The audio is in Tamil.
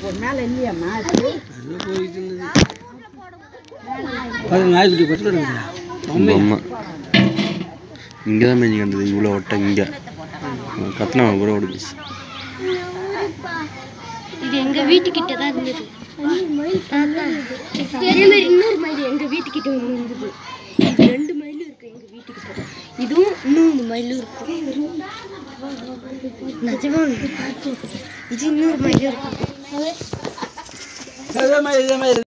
ஒரு மேலே இல்லையாம்மா அது அது போயிட்டு இருந்தது அது நாய்க்குட்டி பக்கத்தில் பொம்மை இங்கே தான் மேய்ஞ்சி கண்டது இவ்வளோ ஒட்டை இங்கே கத்தினவன் கூட ஓடுச்சு இது எங்க வீட்டுக்கிட்ட தான் இருந்தது தாத்தா, இதே மாதிரி இன்னொரு மயில் எங்க வீட்டுக்கிட்ட ஒண்ணு இருந்தது இது ரெண்டு மயிலும் இருக்கு எங்க வீட்டுக்கிட்ட இதுவும் இன்னொரு மயிலும் இருக்கு நிஜமா இது இன்னொரு மயிலும் இருக்கு இதே மாதிரி இதே மாதிரி